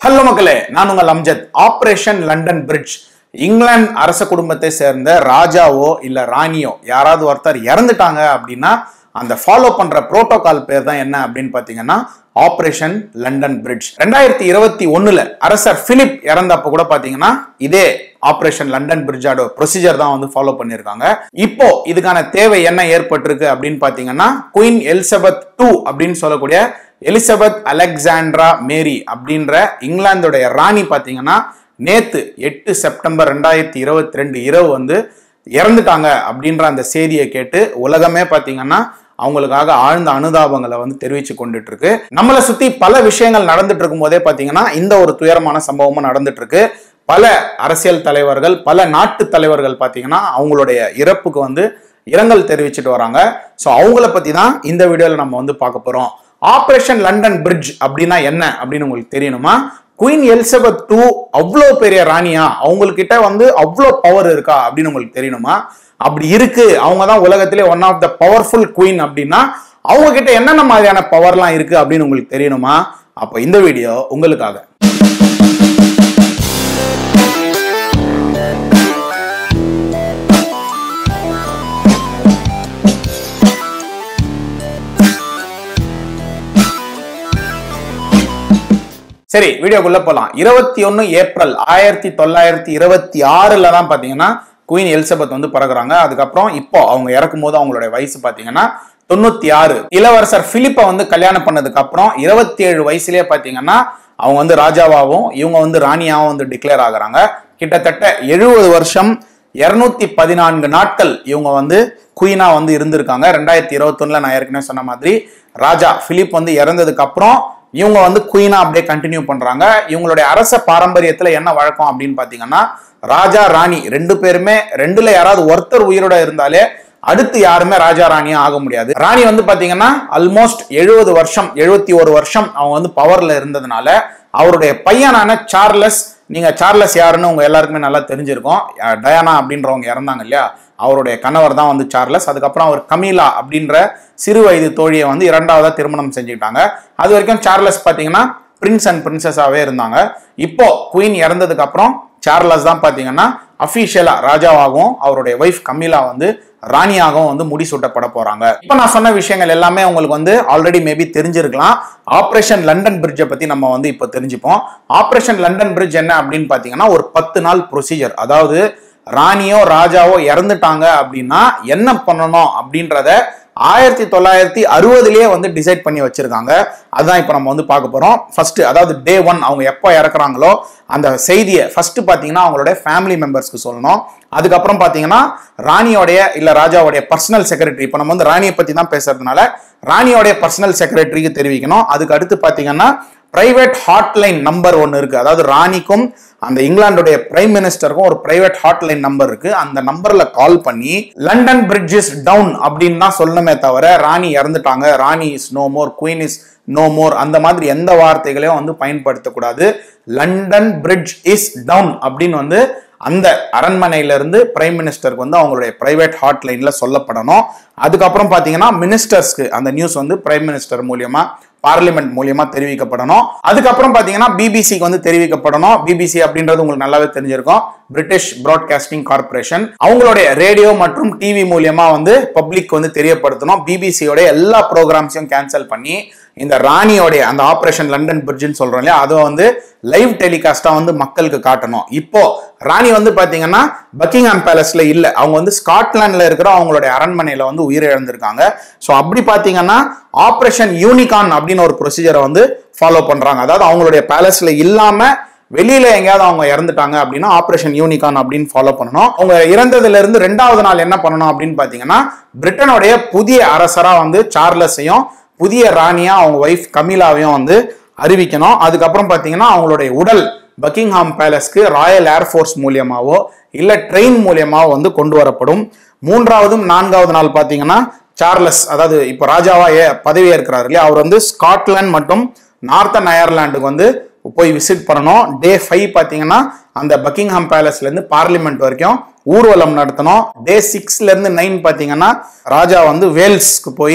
hello மக்களே நான் உங்கள் அம்ஜத் ஆபரேஷன் லண்டன் பிரிட்ஜ் இங்கிலாந்து அரச குடும்பத்தை சேர்ந்த ராஜாவோ இல்ல ராணியோ யாராவது ஒருத்தர் இறந்துட்டாங்க அப்படின்னா அந்த ஃபாலோ பண்ற புரோட்டோகால் பேர் தான் என்ன அப்படின்னு பாத்தீங்கன்னா ஆபரேஷன் லண்டன் பிரிட்ஜ் ரெண்டாயிரத்தி இருபத்தி ஒண்ணுல அரசர் பிலிப் இறந்தப்ப கூட பாத்தீங்கன்னா இதே ஆபரேஷன் லண்டன் பிரிட்ஜோட ப்ரொசீஜர் தான் வந்து ஃபாலோ பண்ணியிருக்காங்க இப்போ இதுக்கான தேவை என்ன ஏற்பட்டிருக்கு அப்படின்னு பாத்தீங்கன்னா குயின் எலிசபெத் டூ அப்படின்னு சொல்லக்கூடிய எலிசபெத் அலெக்சாண்ட்ரா மேரி அப்படின்ற இங்கிலாந்துடைய ராணி பாத்தீங்கன்னா நேத்து எட்டு செப்டம்பர் ரெண்டாயிரத்தி இருபத்தி ரெண்டு இரவு வந்து இறந்துட்டாங்க அப்படின்ற அந்த செய்தியை கேட்டு உலகமே பாத்தீங்கன்னா அவங்களுக்காக ஆழ்ந்த அனுதாபங்களை வந்து தெரிவிச்சு கொண்டுட்டு இருக்கு நம்மளை சுத்தி பல விஷயங்கள் நடந்துட்டு இருக்கும் போதே பாத்தீங்கன்னா இந்த ஒரு துயரமான சம்பவமும் நடந்துட்டு இருக்கு பல அரசியல் தலைவர்கள் பல நாட்டு தலைவர்கள் பாத்தீங்கன்னா அவங்களுடைய இறப்புக்கு வந்து இரங்கல் தெரிவிச்சிட்டு வராங்க ஸோ அவங்கள பத்தி தான் இந்த வீடியோல நம்ம வந்து பார்க்க போறோம் ஆபரேஷன் லண்டன் பிரிட்ஜ் அப்படின்னா என்ன அப்படின்னு உங்களுக்கு தெரியணுமா குயின் எலிசபெத் டூ அவ்வளோ பெரிய ராணியா அவங்கக்கிட்ட வந்து அவ்வளோ பவர் இருக்கா அப்படின்னு உங்களுக்கு தெரியணுமா அப்படி இருக்கு அவங்க தான் உலகத்திலே one of the powerful queen அப்படின்னா அவங்க கிட்ட என்னென்ன மாதிரியான பவர்லாம் இருக்கு அப்படின்னு உங்களுக்கு தெரியணுமா அப்போ இந்த வீடியோ உங்களுக்காக சரி வீடியோக்குள்ள போலாம் இருபத்தி ஒன்னு ஏப்ரல் ஆயிரத்தி தொள்ளாயிரத்தி இருபத்தி ஆறுல தான் பாத்தீங்கன்னா குயின் எலிசபெத் வந்து பிறகுறாங்க அதுக்கப்புறம் இப்போ அவங்க இறக்கும் போது அவங்களுடைய வயசு பாத்தீங்கன்னா தொண்ணூத்தி ஆறு இளவரசர் பிலிப்பை வந்து கல்யாணம் பண்ணதுக்கு அப்புறம் இருபத்தி ஏழு வயசுலயே பாத்தீங்கன்னா அவங்க வந்து ராஜாவாகவும் இவங்க வந்து ராணியாவும் வந்து டிக்ளேர் ஆகுறாங்க கிட்டத்தட்ட எழுபது வருஷம் இருநூத்தி பதினான்கு நாட்கள் இவங்க வந்து குயினா வந்து இருந்திருக்காங்க ரெண்டாயிரத்தி இருபத்தொன்னுல நான் ஏற்கனவே சொன்ன மாதிரி ராஜா பிலிப் வந்து இறந்ததுக்கு அப்புறம் இவங்க வந்து குயினா அப்படியே கண்டினியூ பண்றாங்க இவங்களுடைய அரச பாரம்பரியத்துல என்ன வழக்கம் அப்படின்னு பாத்தீங்கன்னா ராஜா ராணி ரெண்டு பேருமே ரெண்டுல யாராவது ஒருத்தர் உயிரோட இருந்தாலே அடுத்து யாருமே ராஜா ராணியா ஆக முடியாது ராணி வந்து பாத்தீங்கன்னா ஆல்மோஸ்ட் எழுபது வருஷம் எழுபத்தி ஒரு வருஷம் அவங்க வந்து பவர்ல இருந்ததுனால அவருடைய பையனான சார்லஸ் நீங்க சார்லஸ் யாருன்னு உங்க எல்லாருக்குமே நல்லா தெரிஞ்சிருக்கும் அஹ் டயானா அப்படின்றவங்க இறந்தாங்க இல்லையா அவருடைய கணவர் தான் வந்து சார்லஸ் அதுக்கப்புறம் அவர் கமீலா அப்படின்ற சிறு வயது தோழியை வந்து இரண்டாவதா திருமணம் செஞ்சுக்கிட்டாங்க அது வரைக்கும் சார்லஸ் பாத்தீங்கன்னா பிரின்ஸ் அண்ட் பிரின்சஸாவே இருந்தாங்க இப்போ குயின் இறந்ததுக்கு அப்புறம் சார்லஸ் தான் பாத்தீங்கன்னா அபிஷியலா ராஜாவாகவும் அவருடைய ஒய்ஃப் கமீலா வந்து ராணியாகவும் வந்து முடிசூட்டப்பட போறாங்க இப்போ நான் சொன்ன விஷயங்கள் எல்லாமே உங்களுக்கு வந்து ஆல்ரெடி மேபி தெரிஞ்சிருக்கலாம் ஆபரேஷன் லண்டன் பிரிட்ஜை பத்தி நம்ம வந்து இப்போ தெரிஞ்சுப்போம் ஆபரேஷன் லண்டன் பிரிட்ஜ் என்ன அப்படின்னு பாத்தீங்கன்னா ஒரு பத்து நாள் ப்ரொசீஜர் அதாவது ராணியோ ராஜாவோ இறந்துட்டாங்க அப்படின்னா என்ன பண்ணணும் அப்படின்றத ஆயிரத்தி தொள்ளாயிரத்தி அறுபதுலயே வந்து டிசைட் பண்ணி வச்சிருக்காங்க அதுதான் இப்போ நம்ம வந்து பார்க்க போறோம் ஃபர்ஸ்ட் அதாவது டே ஒன் அவங்க எப்போ இறக்குறாங்களோ அந்த செய்தியை ஃபர்ஸ்ட் பார்த்தீங்கன்னா அவங்களுடைய ஃபேமிலி மெம்பர்ஸ்க்கு சொல்லணும் அதுக்கப்புறம் பார்த்தீங்கன்னா ராணியோடைய இல்லை ராஜாவுடைய பர்சனல் செக்ரட்டரி இப்போ நம்ம வந்து ராணியை பற்றி தான் பேசுறதுனால ராணியோடைய பர்சனல் செக்ரட்டரிக்கு தெரிவிக்கணும் அதுக்கு அடுத்து பார்த்தீங்கன்னா பிரைவேட் ஹாட்லைன் நம்பர் ஒன்று இருக்கு அதாவது ராணிக்கும் அந்த இங்கிலாந்துடைய பிரைம் மினிஸ்டருக்கும் ஒரு பிரைவேட் ஹாட்லைன் நம்பர் இருக்கு அந்த நம்பர்ல கால் பண்ணி லண்டன் பிரிட்ஜ் இஸ் டவுன் அப்படின்னு தான் சொல்லணுமே தவிர ராணி இறந்துட்டாங்க ராணி is no more queen is no more அந்த மாதிரி எந்த வார்த்தைகளையும் வந்து பயன்படுத்தக்கூடாது லண்டன் பிரிட்ஜ் இஸ் டவுன் அப்படின்னு வந்து அந்த அரண்மனையில இருந்து பிரைம் மினிஸ்டருக்கு வந்து அவங்களுடைய பிரைவேட் ஹாட்லைன்ல சொல்லப்படணும் அதுக்கப்புறம் பாத்தீங்கன்னா மினிஸ்டர்ஸ்க்கு அந்த நியூஸ் வந்து பிரைம் மினிஸ்டர் மூலியமா பார்லிமெண்ட் மூலியமா தெரிவிக்கப்படணும் அதுக்கப்புறம் பாத்தீங்கன்னா பிபிசிக்கு வந்து தெரிவிக்கப்படணும் பிபிசி அப்படின்றது உங்களுக்கு நல்லாவே தெரிஞ்சிருக்கும் பிரிட்டிஷ் பிராட்காஸ்டிங் கார்பரேஷன் அவங்களுடைய ரேடியோ மற்றும் டிவி மூலியமா வந்து பப்ளிக் வந்து தெரியப்படுத்தணும் பிபிசியோட எல்லா ப்ரோக்ராம்ஸையும் கேன்சல் பண்ணி இந்த ராணியோடைய அந்த ஆபரேஷன் லண்டன் பிரிட்ஜ்னு சொல்றோம் இல்லையா அதை வந்து லைவ் டெலிகாஸ்டா வந்து மக்களுக்கு காட்டணும் இப்போ ராணி வந்து பாத்தீங்கன்னா பக்கிங்ஹாம் பேலஸ்ல இல்ல அவங்க வந்து ஸ்காட்லாண்ட்ல இருக்கிற அவங்களுடைய அரண்மனையில வந்து உயிரிழந்திருக்காங்க ஸோ அப்படி பாத்தீங்கன்னா ஆபரேஷன் யூனிகான் அப்படின்னு ஒரு ப்ரொசீஜரை வந்து ஃபாலோ பண்றாங்க அதாவது அவங்களுடைய பேலஸ்ல இல்லாம வெளியில எங்கேயாவது அவங்க இறந்துட்டாங்க அப்படின்னா ஆபரேஷன் யூனிகான் அப்படின்னு ஃபாலோ பண்ணணும் அவங்க இறந்ததுல இருந்து ரெண்டாவது நாள் என்ன பண்ணணும் அப்படின்னு பாத்தீங்கன்னா பிரிட்டனுடைய புதிய அரசரா வந்து சார்லஸையும் புதிய ராணியா அவங்க ஒய்ஃப் கமிலாவையும் வந்து அறிவிக்கணும் அதுக்கப்புறம் பாத்தீங்கன்னா அவங்களுடைய உடல் பக்கிங்ஹாம் பேலஸ்க்கு ராயல் ஏர்ஃபோர்ஸ் மூலியமாவோ இல்ல ட்ரெயின் மூலியமாவோ வந்து கொண்டு வரப்படும் மூன்றாவதும் நான்காவது நாள் பாத்தீங்கன்னா சார்லஸ் அதாவது இப்போ ராஜாவா ஏ பதவி ஏற்கிறார் இல்லையா அவர் வந்து ஸ்காட்லாந்து மற்றும் நார்த்தன் அயர்லாண்டுக்கு வந்து போய் விசிட் பண்ணணும் டே ஃபைவ் பார்த்தீங்கன்னா அந்த பக்கிங்ஹாம் பேலஸ்ல இருந்து பார்லிமெண்ட் வரைக்கும் ஊர்வலம் நடத்தணும் டே சிக்ஸ்ல இருந்து நைன் பார்த்தீங்கன்னா ராஜா வந்து வேல்ஸ்க்கு போய்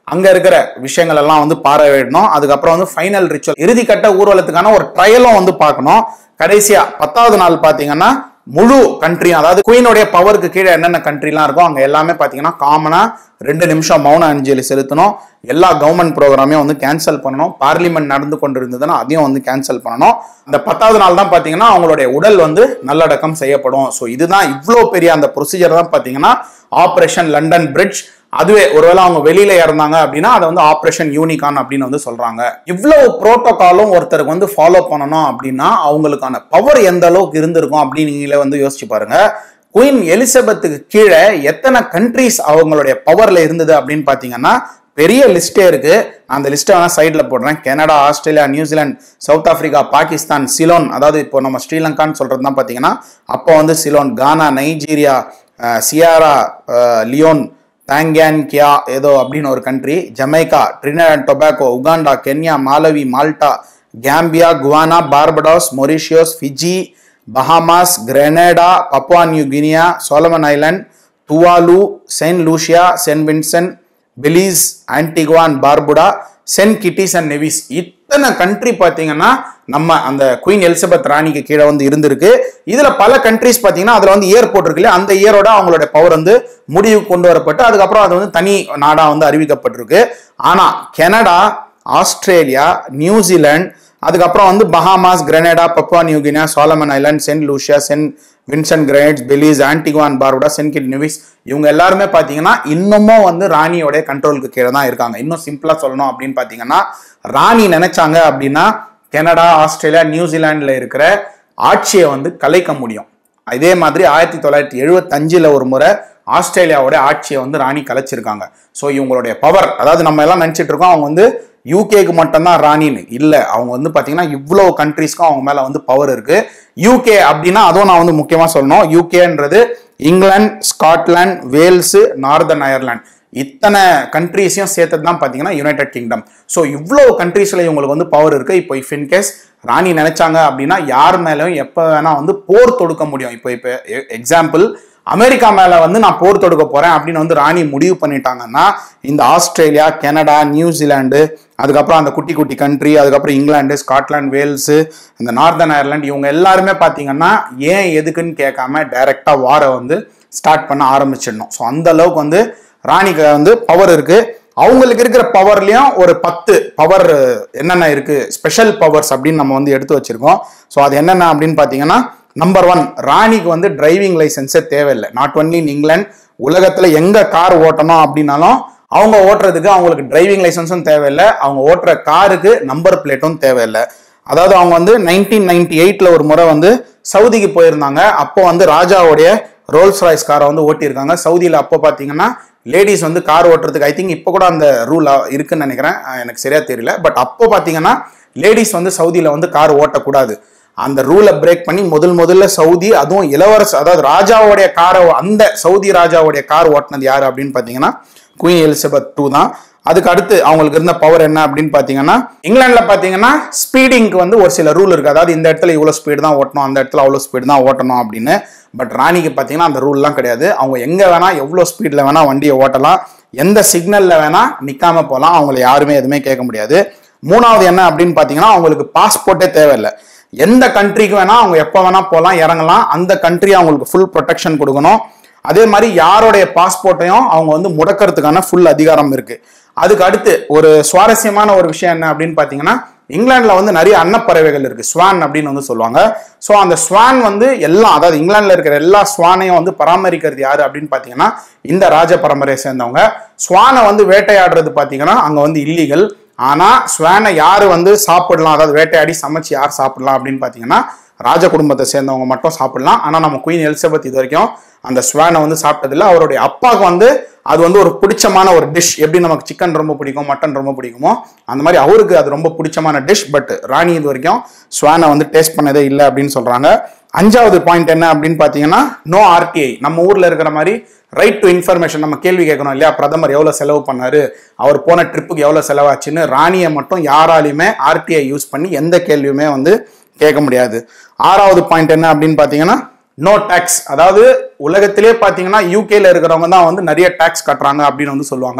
அங்க இருக்கிற விஷயங்கள் எல்லாம் வந்து பார்வையிடணும் அதுக்கப்புறம் வந்து ஃபைனல் ரிச்சுவல் இறுதிக்கட்ட ஊர்வலத்துக்கான ஒரு ட்ரையலும் வந்து பார்க்கணும் கடைசியா பத்தாவது நாள் பாத்தீங்கன்னா முழு கண்ட்ரியும் அதாவது குயினுடைய பவருக்கு கீழே என்னென்ன கண்ட்ரிலாம் இருக்கோ அங்க எல்லாமே பாத்தீங்கன்னா காமனா ரெண்டு நிமிஷம் மௌன அஞ்சலி செலுத்தணும் எல்லா கவர்மெண்ட் ப்ரோக்ராமையும் வந்து கேன்சல் பண்ணணும் பார்லிமெண்ட் நடந்து கொண்டு இருந்ததுன்னா அதையும் வந்து கேன்சல் பண்ணணும் இந்த பத்தாவது நாள் தான் பாத்தீங்கன்னா அவங்களுடைய உடல் வந்து நல்லடக்கம் செய்யப்படும் ஸோ இதுதான் இவ்வளோ பெரிய அந்த ப்ரொசீஜர் தான் பாத்தீங்கன்னா ஆபரேஷன் லண்டன் பிரிட்ஜ் அதுவே ஒருவேளை அவங்க வெளியில இறந்தாங்க அப்படின்னா அதை வந்து ஆப்ரேஷன் யூனிகான் அப்படின்னு வந்து சொல்றாங்க இவ்வளவு புரோட்டோகாலும் ஒருத்தருக்கு வந்து ஃபாலோ பண்ணணும் அப்படின்னா அவங்களுக்கான பவர் எந்த அளவுக்கு இருந்திருக்கும் அப்படின்னு நீங்களே வந்து யோசிச்சு பாருங்க குயின் எலிசபெத்துக்கு கீழே எத்தனை கண்ட்ரிஸ் அவங்களுடைய பவர்ல இருந்தது அப்படின்னு பாத்தீங்கன்னா பெரிய லிஸ்டே இருக்கு நான் அந்த லிஸ்ட்டை வேணா சைடில் போடுறேன் கனடா ஆஸ்திரேலியா நியூசிலாந்து சவுத் ஆப்பிரிக்கா பாகிஸ்தான் சிலோன் அதாவது இப்போ நம்ம ஸ்ரீலங்கான்னு சொல்றது தான் பார்த்தீங்கன்னா அப்போ வந்து Ceylon Ghana Nigeria uh, Sierra uh, Leone Tanganyika ஏதோ அப்படின்னு ஒரு country Jamaica Trinidad and Tobago Uganda Kenya Malawi Malta Gambia Guyana Barbados Mauritius Fiji Bahamas Grenada Papua New Guinea Solomon island Tuvalu Saint Lucia Saint Vincent Belize Antigua Barbuda Saint Kitts and Nevis இத்தனை country பார்த்தீங்கன்னா நம்ம அந்த queen Elizabeth ராணிக்கு கீழே வந்து இருந்திருக்கு இதுல பல கண்ட்ரிஸ் பார்த்தீங்கன்னா அதுல வந்து இயர் போட்டிருக்கு இல்லையா அந்த இயரோட அவங்களோட பவர் வந்து முடிவு கொண்டு வரப்பட்டு அதுக்கப்புறம் அது வந்து தனி நாடா வந்து அறிவிக்கப்பட்டிருக்கு ஆனா கனடா ஆஸ்திரேலியா நியூசிலாந்து அதுக்கப்புறம் வந்து Bahamas Grenada Papua New Guinea Solomon island Saint Lucia Saint Vincent கிரேட்ஸ் Belize Antigua Barbuda Saint Kitts Nevis இவங்க எல்லாருமே பார்த்தீங்கன்னா இன்னமும் வந்து ராணியோட கண்ட்ரோலுக்கு கீழே தான் இருக்காங்க இன்னும் சிம்பிளா சொல்லணும் அப்படின்னு பார்த்தீங்கன்னா ராணி நினைச்சாங்க அப்படின்னா கனடா ஆஸ்திரேலியா நியூசிலாந்துல இருக்கிற ஆட்சியை வந்து கலைக்க முடியும் இதே மாதிரி ஆயிரத்தி தொள்ளாயிரத்தி எழுபத்தஞ்சில் ஒரு முறை ஆஸ்திரேலியாவோட ஆட்சியை வந்து ராணி கலைச்சிருக்காங்க ஸோ இவங்களுடைய பவர் அதாவது நம்ம எல்லாம் நினைச்சிட்டு இருக்கோம் அவங்க வந்து யூகேக்கு மட்டும்தான் ராணின்னு இல்லை அவங்க வந்து பார்த்தீங்கன்னா இவ்வளோ கண்ட்ரீஸ்க்கும் அவங்க மேலே வந்து பவர் இருக்கு யூகே அப்படின்னா அதுவும் நான் வந்து முக்கியமாக சொல்லணும் யூகேன்றது இங்கிலாந்து ஸ்காட்லாந்து வேல்ஸு நார்தர்ன் அயர்லாந்து இத்தனை கண்ட்ரீஸையும் சேர்த்தது தான் பார்த்தீங்கன்னா யுனைடெட் கிங்டம் ஸோ இவ்வளோ கண்ட்ரீஸில் இவங்களுக்கு வந்து பவர் இருக்கு இப்போ இஃப் இன் கேஸ் ராணி நினைச்சாங்க அப்படின்னா யார் மேலேயும் எப்போ வேணா வந்து போர் தொடுக்க முடியும் இப்போ இப்போ எக்ஸாம்பிள் அமெரிக்கா மேல வந்து நான் போர் தொடுக்க போறேன் அப்படின்னு வந்து ராணி முடிவு பண்ணிட்டாங்கன்னா இந்த ஆஸ்திரேலியா கனடா நியூசிலாந்து அதுக்கப்புறம் அந்த குட்டி குட்டி கண்ட்ரி அதுக்கப்புறம் இங்கிலாந்து ஸ்காட்லாந்து வேல்ஸு இந்த நார்தர்ன் அயர்லாந்து இவங்க எல்லாருமே பார்த்தீங்கன்னா ஏன் எதுக்குன்னு கேட்காம டைரக்டா வாரை வந்து ஸ்டார்ட் பண்ண ஆரம்பிச்சிடணும் ஸோ அந்த அளவுக்கு வந்து ராணிக்கு வந்து பவர் இருக்கு அவங்களுக்கு இருக்கிற பவர்லயும் ஒரு பத்து பவர் என்னென்ன இருக்கு ஸ்பெஷல் பவர்ஸ் அப்படின்னு நம்ம வந்து எடுத்து வச்சிருக்கோம் ஸோ அது என்னென்ன அப்படின்னு பார்த்தீங்கன்னா நம்பர் ஒன் ராணிக்கு வந்து டிரைவிங் லைசன்ஸே தேவையில்லை நாட் ஒன்லி இன் இங்கிலாந்து உலகத்துல எங்க கார் ஓட்டணும் அப்படின்னாலும் அவங்க ஓட்டுறதுக்கு அவங்களுக்கு டிரைவிங் லைசன்ஸும் தேவையில்லை அவங்க ஓட்டுற காருக்கு நம்பர் பிளேட்டும் தேவையில்லை அதாவது அவங்க வந்து நைன்டீன் நைன்டி எயிட்ல ஒரு முறை வந்து சவுதிக்கு போயிருந்தாங்க அப்போ வந்து ராஜாவுடைய ரோல்ஸ் ராய்ஸ் காரை வந்து ஓட்டியிருக்காங்க சவுதியில் அப்போ பார்த்தீங்கன்னா லேடிஸ் வந்து கார் ஓட்டுறதுக்கு ஐ திங்க் இப்போ கூட அந்த ரூல் இருக்குன்னு நினைக்கிறேன் அஹ் எனக்கு சரியா தெரியல பட் அப்போ பார்த்தீங்கன்னா லேடிஸ் வந்து சவுதியில் வந்து கார் ஓட்டக்கூடாது அந்த ரூலை பிரேக் பண்ணி முதல் முதல்ல சவுதி அதுவும் இளவரசு அதாவது ராஜாவுடைய காரை அந்த சவுதி ராஜாவுடைய கார் ஓட்டினது யாரு அப்படின்னு பார்த்தீங்கன்னா குயின் எலிசபெத் டூ தான் அதுக்கு அடுத்து அவங்களுக்கு இருந்த பவர் என்ன அப்படின்னு பார்த்தீங்கன்னா இங்கிலாந்துல பார்த்தீங்கன்னா ஸ்பீடிங்க்கு வந்து ஒரு சில ரூல் இருக்கு அதாவது இந்த இடத்துல இவ்வளோ ஸ்பீடு தான் ஓட்டணும் அந்த இடத்துல அவ்வளோ ஸ்பீடு தான் ஓட்டணும் அப்படின்னு பட் ராணிக்கு பார்த்தீங்கன்னா அந்த ரூல்லாம் கிடையாது அவங்க எங்க வேணா எவ்வளோ ஸ்பீட்ல வேணா வண்டியை ஓட்டலாம் எந்த சிக்னல்ல வேணா நிக்காம போகலாம் அவங்கள யாருமே எதுவுமே கேட்க முடியாது மூணாவது என்ன அப்படின்னு பார்த்தீங்கன்னா அவங்களுக்கு பாஸ்போர்ட்டே தேவையில்லை எந்த கண்ட்ரிக்கு வேணா அவங்க எப்போ வேணா போகலாம் இறங்கலாம் அந்த கண்ட்ரி அவங்களுக்கு ஃபுல் ப்ரொடெக்ஷன் கொடுக்கணும் அதே மாதிரி யாருடைய பாஸ்போர்ட்டையும் அவங்க வந்து முடக்கிறதுக்கான ஃபுல் அதிகாரம் இருக்கு அதுக்கு அடுத்து ஒரு சுவாரஸ்யமான ஒரு விஷயம் என்ன அப்படின்னு பார்த்தீங்கன்னா இங்கிலாந்துல வந்து நிறைய அன்னப்பறவைகள் இருக்கு ஸ்வான் அப்படின்னு வந்து சொல்லுவாங்க ஸோ அந்த ஸ்வான் வந்து எல்லாம் அதாவது இங்கிலாந்துல இருக்கிற எல்லா ஸ்வானையும் வந்து பராமரிக்கிறது யாரு அப்படின்னு பார்த்தீங்கன்னா இந்த ராஜ பரம்பரையை சேர்ந்தவங்க ஸ்வானை வந்து வேட்டையாடுறது பார்த்தீங்கன்னா அங்கே வந்து இல்லீகல் ஆனா ஸ்வானை யாரு வந்து சாப்பிடலாம் அதாவது வேட்டையாடி சமைச்சு யார் சாப்பிடலாம் அப்படின்னு பார்த்தீங்கன்னா ராஜ குடும்பத்தை சேர்ந்தவங்க மட்டும் சாப்பிடலாம் ஆனா நம்ம குயின் எலிசபெத் இது வரைக்கும் அந்த ஸ்வானை வந்து சாப்பிட்டதில்ல அவருடைய அப்பாவுக்கு வந்து அது வந்து ஒரு பிடிச்சமான ஒரு டிஷ் எப்படி நமக்கு சிக்கன் ரொம்ப பிடிக்கும் மட்டன் ரொம்ப பிடிக்குமோ அந்த மாதிரி அவருக்கு அது ரொம்ப பிடிச்சமான டிஷ் பட் ராணி இது வரைக்கும் ஸ்வானை வந்து டேஸ்ட் பண்ணதே இல்லை அப்படின்னு சொல்றாங்க அஞ்சாவது பாயிண்ட் என்ன அப்படின்னு பார்த்தீங்கன்னா நோ ஆர்டிஐ நம்ம ஊர்ல இருக்கிற மாதிரி ரைட் டு இன்ஃபர்மேஷன் நம்ம கேள்வி கேட்கணும் இல்லையா பிரதமர் எவ்வளோ செலவு பண்ணாரு அவர் போன ட்ரிப்புக்கு எவ்வளோ செலவாச்சுன்னு ராணியை மட்டும் யாராலையுமே ஆர்டிஐ யூஸ் பண்ணி எந்த கேள்வியுமே வந்து கேட்க முடியாது ஆறாவது பாயிண்ட் என்ன அப்படின்னு பார்த்தீங்கன்னா நோ டேக்ஸ் அதாவது உலகத்திலே பார்த்தீங்கன்னா யூகேல இருக்கிறவங்க தான் வந்து நிறைய டேக்ஸ் கட்டுறாங்க அப்படின்னு வந்து சொல்லுவாங்க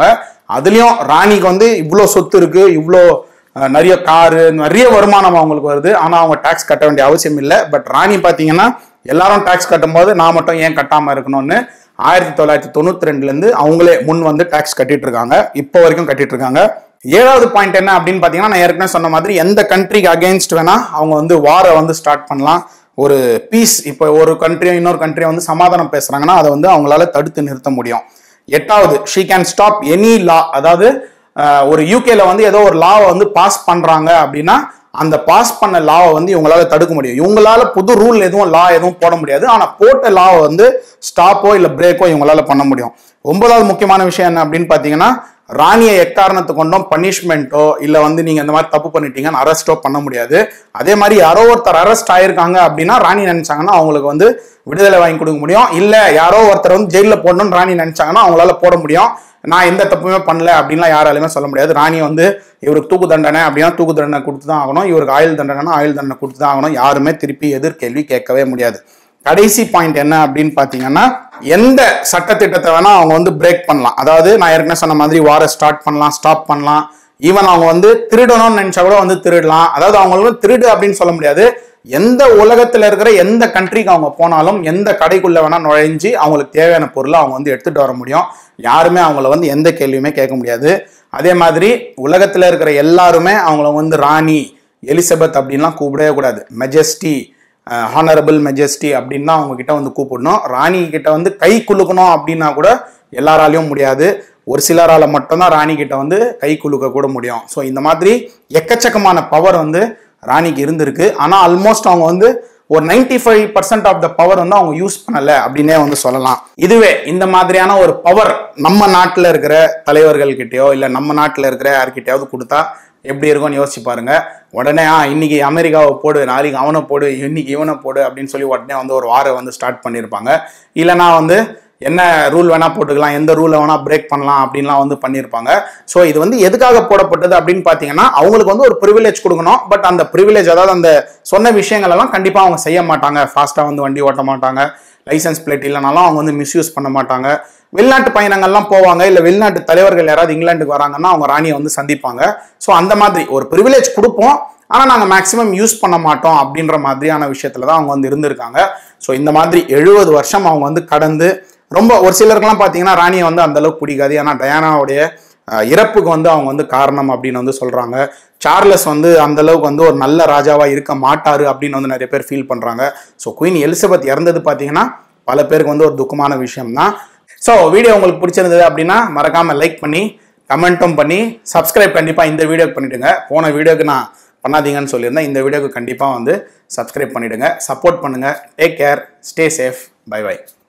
அதுலயும் ராணிக்கு வந்து இவ்வளோ சொத்து இருக்கு இவ்வளோ அஹ், நிறைய காரு நிறைய வருமானம் அவங்களுக்கு வருது ஆனா அவங்க டாக்ஸ் கட்ட வேண்டிய அவசியம் இல்லை பட் ராணி பாத்தீங்கன்னா எல்லாரும் டாக்ஸ் கட்டும்போது நான் மட்டும் ஏன் கட்டாம இருக்கணும்னு ஆயிரத்தி தொள்ளாயிரத்தி தொண்ணூத்தி ரெண்டுல இருந்து அவங்களே முன் வந்து டாக்ஸ் கட்டிட்டு இருக்காங்க இப்போ வரைக்கும் கட்டிட்டு இருக்காங்க ஏழாவது பாயிண்ட் என்ன அப்படின்னு பாத்தீங்கன்னா நான் ஏற்கனவே சொன்ன மாதிரி எந்த கண்ட்ரிக்கு அகைன்ஸ்ட் வேணா அவங்க வந்து வாரை வந்து ஸ்டார்ட் பண்ணலாம் ஒரு பீஸ் இப்போ ஒரு கண்ட்ரியும் இன்னொரு கண்ட்ரியும் வந்து சமாதானம் பேசுறாங்கன்னா அதை வந்து அவங்களால தடுத்து நிறுத்த முடியும் எட்டாவது she can stop any law அதாவது அஹ், ஒரு யூகேல வந்து ஏதோ ஒரு லாவை வந்து பாஸ் பண்றாங்க அப்படின்னா அந்த பாஸ் பண்ண லாவை வந்து இவங்களால தடுக்க முடியும் இவங்களால புது ரூல் எதுவும் லா எதுவும் போட முடியாது ஆனா போட்ட லாவை வந்து ஸ்டாப்போ இல்ல பிரேக்கோ இவங்களால பண்ண முடியும் ஒன்பதாவது முக்கியமான விஷயம் என்ன அப்படின்னு பாத்தீங்கன்னா ராணியை எக்காரணத்து கொண்டும் பனிஷ்மெண்ட்டோ இல்ல வந்து நீங்க இந்த மாதிரி தப்பு பண்ணிட்டீங்கன்னு அரெஸ்டோ பண்ண முடியாது அதே மாதிரி யாரோ ஒருத்தர் அரெஸ்ட் ஆயிருக்காங்க அப்படின்னா ராணி நினைச்சாங்கன்னா அவங்களுக்கு வந்து விடுதலை வாங்கி கொடுக்க முடியும் இல்ல யாரோ ஒருத்தர் வந்து ஜெயில போடணும்னு ராணி நினைச்சாங்கன்னா அவங்களால போட முடியும் நான் எந்த தப்புமே பண்ணல அப்படின்லாம் யாராலையுமே சொல்ல முடியாது ராணி வந்து இவருக்கு தூக்கு தண்டனை அப்படின்னா தூக்கு தண்டனை கொடுத்து தான் ஆகணும் இவருக்கு ஆயுள் தண்டனைனா ஆயுள் தண்டனை கொடுத்து தான் ஆகணும் யாருமே திருப்பி எதிர்கேள்வி கேட்கவே முடியாது கடைசி பாயிண்ட் என்ன அப்படின்னு பாத்தீங்கன்னா எந்த சட்டத்திட்டத்தை வேணா அவங்க வந்து பிரேக் பண்ணலாம் அதாவது நான் ஏற்கனவே சொன்ன மாதிரி வார ஸ்டார்ட் பண்ணலாம் ஸ்டாப் பண்ணலாம் ஈவன் அவங்க வந்து திருடணும்னு நினைச்சா கூட வந்து திருடலாம் அதாவது அவங்களுக்கு திருடு அப்படின்னு சொல்ல முடியாது எந்த உலகத்துல இருக்கிற எந்த கண்ட்ரிக்கு அவங்க போனாலும் எந்த கடைக்குள்ள வேணா நுழைஞ்சு அவங்களுக்கு தேவையான பொருளை அவங்க வந்து எடுத்துட்டு வர முடியும் யாருமே அவங்கள வந்து எந்த கேள்வியுமே கேட்க முடியாது அதே மாதிரி உலகத்துல இருக்கிற எல்லாருமே அவங்கள வந்து ராணி எலிசபெத் அப்படின்லாம் கூப்பிடவே கூடாது மெஜஸ்டி ஹானரபிள் மெஜஸ்டி அப்படின்னு தான் அவங்க கிட்ட வந்து கூப்பிடணும் ராணி கிட்ட வந்து கை குலுக்கணும் அப்படின்னா கூட எல்லாராலையும் முடியாது ஒரு சிலரால மட்டும்தான் ராணி கிட்ட வந்து கை குலுக்க கூட முடியும் ஸோ இந்த மாதிரி எக்கச்சக்கமான பவர் வந்து ராணிக்கு இருந்திருக்கு ஆனால் ஆல்மோஸ்ட் அவங்க வந்து ஒரு 95% five percent of the power வந்து அவங்க யூஸ் பண்ணல அப்படின்னே வந்து சொல்லலாம் இதுவே இந்த மாதிரியான ஒரு பவர் நம்ம நாட்டில் இருக்கிற தலைவர்கள் கிட்டயோ இல்லை நம்ம நாட்டில் இருக்கிற யார்கிட்டயாவது கொடுத்தா எப்படி இருக்கும்னு யோசிச்சு பாருங்க உடனே ஆ இன்னைக்கு அமெரிக்காவை போடு நாளைக்கு அவனை போடு இன்னைக்கு இவனை போடு அப்படின்னு சொல்லி உடனே வந்து ஒரு வாரம் வந்து ஸ்டார்ட் பண்ணியிருப்பாங்க இல்லைனா வந்து என்ன ரூல் வேணா போட்டுக்கலாம் எந்த ரூலை வேணா பிரேக் பண்ணலாம் அப்படின்லாம் வந்து பண்ணியிருப்பாங்க ஸோ இது வந்து எதுக்காக போடப்பட்டது அப்படின்னு பார்த்தீங்கன்னா அவங்களுக்கு வந்து ஒரு ப்ரிவிலேஜ் கொடுக்கணும் பட் அந்த ப்ரிவிலேஜ் அதாவது அந்த சொன்ன விஷயங்கள் எல்லாம் கண்டிப்பாக அவங்க செய்ய மாட்டாங்க ஃபாஸ்ட்டாக வந்து வண்டி ஓட்ட மாட்டாங்க லைசன்ஸ் பிளேட் இல்லைனாலும் அவங்க வந்து மிஸ்யூஸ் பண்ண மாட்டாங்க வெளிநாட்டு பயணங்கள்லாம் போவாங்க இல்லை வெளிநாட்டு தலைவர்கள் யாராவது இங்கிலாந்துக்கு வராங்கன்னா அவங்க ராணியை வந்து சந்திப்பாங்க ஸோ அந்த மாதிரி ஒரு ப்ரிவிலேஜ் கொடுப்போம் ஆனால் நாங்கள் மேக்ஸிமம் யூஸ் பண்ண மாட்டோம் அப்படின்ற மாதிரியான விஷயத்துல தான் அவங்க வந்து இருந்திருக்காங்க ஸோ இந்த மாதிரி எழுபது வருஷம் அவங்க வந்து கடந்து ரொம்ப ஒரு சிலருக்குலாம் பார்த்தீங்கன்னா ராணியை வந்து அந்த அளவுக்கு பிடிக்காது ஏன்னா டயானாவுடைய அஹ், இறப்புக்கு வந்து அவங்க வந்து காரணம் அப்படின்னு வந்து சொல்றாங்க சார்லஸ் வந்து அந்த அளவுக்கு வந்து ஒரு நல்ல ராஜாவா இருக்க மாட்டாரு அப்படின்னு வந்து நிறைய பேர் ஃபீல் பண்றாங்க ஸோ குயின் எலிசபெத் இறந்தது பார்த்தீங்கன்னா பல பேருக்கு வந்து ஒரு துக்கமான விஷயம் தான் ஸோ வீடியோ உங்களுக்கு பிடிச்சிருந்தது அப்படின்னா மறக்காம லைக் பண்ணி கமெண்ட்டும் பண்ணி சப்ஸ்கிரைப் கண்டிப்பாக இந்த வீடியோக்கு பண்ணிடுங்க போன வீடியோக்கு நான் பண்ணாதீங்கன்னு சொல்லியிருந்தேன் இந்த வீடியோக்கு கண்டிப்பாக வந்து சப்ஸ்கிரைப் பண்ணிடுங்க சப்போர்ட் பண்ணுங்க take care stay safe bye by